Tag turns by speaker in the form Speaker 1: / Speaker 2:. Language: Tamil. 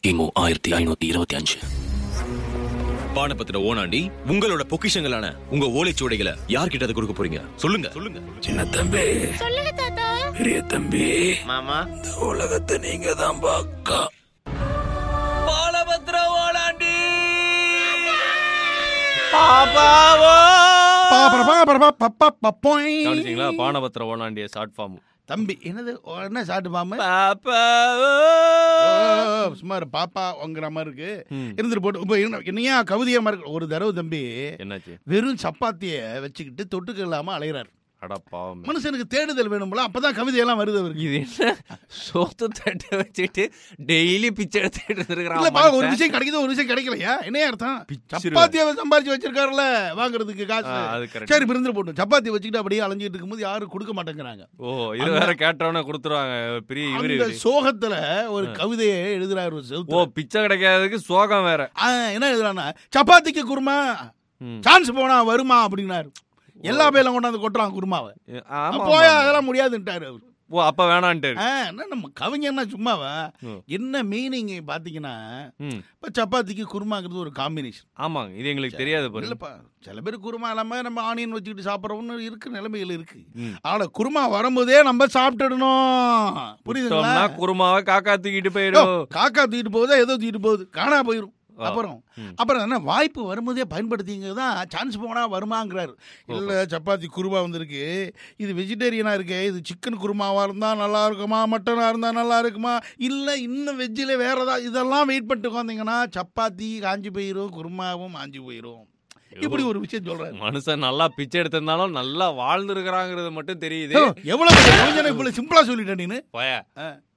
Speaker 1: கிமு ஆயிரத்தி ஐநூத்தி இருபத்தி அஞ்சு
Speaker 2: பானபத்திர ஓனாண்டி உங்களோட பொக்கிஷங்களான உங்க ஓலைச்சுவடைகளை யார்கிட்ட அதை கொடுக்க போறீங்க சொல்லுங்க சொல்லுங்க
Speaker 1: சின்ன தம்பி
Speaker 3: சொல்லுங்க தாத்தா
Speaker 1: பெரிய தம்பி
Speaker 4: மாமா
Speaker 1: இந்த உலகத்தை நீங்க தான் பாக்கா
Speaker 2: பாலபத்திர ஓனாண்டி
Speaker 5: கவனிச்சிங்களா பானபத்திர ஓனாண்டிய ஷார்ட் ஃபார்ம்
Speaker 6: தம்பி என்னது ஓ, என்ன சாட்டு பாம்பு
Speaker 5: பாப்பா
Speaker 6: ஓ, சும்மா இரு, பாப்பா உங்கிற மாதிரி இருக்கு இருந்துட்டு போட்டு இப்போ என்ன- என்னையா கவிதையா மாதிரி இருக்கு ஒரு தடவை தம்பி
Speaker 5: என்னாச்சு
Speaker 6: வெறும் சப்பாத்திய வச்சுக்கிட்டு தொட்டுக்க இல்லாம அலைகிறார்
Speaker 5: அட பாவம்
Speaker 6: மனுஷனுக்கு தேடுதல் வேணும்ல அப்பதான் கவிதையெல்லாம் வருது அவருக்கு
Speaker 5: இது என்ன சோத்து தட்டை வச்சுட்டு டெய்லி பிச்சை எடுத்துட்டு
Speaker 6: இல்லப்பா ஒரு
Speaker 5: இருக்கிறான்
Speaker 6: விஷயம் கிடைக்குது ஒரு விஷயம் கிடைக்கலையா என்ன அர்த்தம்
Speaker 5: பிச்சிருவேன்.
Speaker 6: சப்பாத்தியை சம்பாரிச்சு வச்சிருக்காருல்ல வாங்குறதுக்கு காசு
Speaker 5: அது correct.
Speaker 6: சரி விருந்து போட்டு சப்பாத்தி வச்சுக்கிட்டு அப்படியே அலைஞ்சிட்டு இருக்கும்போது யாரும் கொடுக்க மாட்டேங்கிறாங்க
Speaker 5: ஓ இது வேற கேட்டவன கொடுத்துருவாங்க பெரிய இவரு
Speaker 6: அந்த சோகத்துல ஒரு கவிதையை எழுதுறாரு ஒரு
Speaker 5: ஓ
Speaker 6: செவுத்துல.
Speaker 5: பிச்சை கிடைக்காததுக்கு சோகம் வேற
Speaker 6: ஆ, என்ன எழுதுறான்னா சப்பாத்திக்கு குருமா
Speaker 5: ம்.
Speaker 6: சான்ஸ் போனா வருமா அப்படின்னாரு எல்லா பேர்லாம் கொண்டாந்து கொட்டுறான் குருமாவை
Speaker 5: ஆமா,
Speaker 6: போயா
Speaker 5: ஆமா.
Speaker 6: அதெல்லாம் முடியாதுன்ட்டாரு அவரு
Speaker 5: ஓ அப்ப வேணான்ட்டு
Speaker 6: ஆ, என்ன நம்ம கவிஞர்னா சும்மாவா
Speaker 5: ம்.
Speaker 6: என்ன மீனிங் பாத்தீங்கன்னா
Speaker 5: ம்.
Speaker 6: இப்ப சப்பாத்திக்கு குருமாங்கிறது ஒரு காம்பினேஷன்
Speaker 5: ஆமாங்க இது எங்களுக்கு தெரியாது பாரு
Speaker 6: இல்லப்பா சில பேர் குருமா இல்லாம நம்ம ஆனியன் வச்சுக்கிட்டு சாப்பிட்றவங்க இருக்கு நிலைமைகள் இருக்கு
Speaker 5: ம்.
Speaker 6: ஆனா குருமா வரும்போதே நம்ம சாப்பிட்டுடணும் புரியுதுங்களா
Speaker 5: விட்டோம்னா குருமாவை காக்கா தூக்கிட்டு
Speaker 6: யோ,
Speaker 5: போயிடும்
Speaker 6: காக்கா தூக்கிட்டு போகுதா ஏதோ தூக்கிட்டு போகுது காணா போயிரும்
Speaker 5: ஆ.
Speaker 6: அப்புறம்
Speaker 5: ம்.
Speaker 6: அப்புறம் என்ன வாய்ப்பு வரும்போதே பயன்படுத்திங்க தான் சான்ஸ் போனா வருமாங்கிறாரு இல்ல சப்பாத்தி குருமா வந்திருக்கு இது வெஜிடேரியனா இருக்கு இது சிக்கன் குருமாவா இருந்தா நல்லா இருக்குமா மட்டனா இருந்தா நல்லா இருக்குமா இல்ல இன்னும் வெஜ்ஜில் வேற ஏதாவது இதெல்லாம் வெயிட் பண்ணிட்டு உட்காந்தீங்கன்னா சப்பாத்தி காஞ்சி போயிரும் குருமாவும் மாஞ்சி போயிரும் இப்படி ஒரு விஷயம் சொல்றாரு
Speaker 5: மனுஷன் நல்லா பிச்சை எடுத்திருந்தாலும் நல்லா வாழ்ந்து மட்டும் தெரியுது
Speaker 6: யோ, எவ்வளவு பெரிய யோசனை இவ்வளவு சிம்பிளா சொல்லிட்டேன் நீனு
Speaker 5: போய
Speaker 6: ஆ.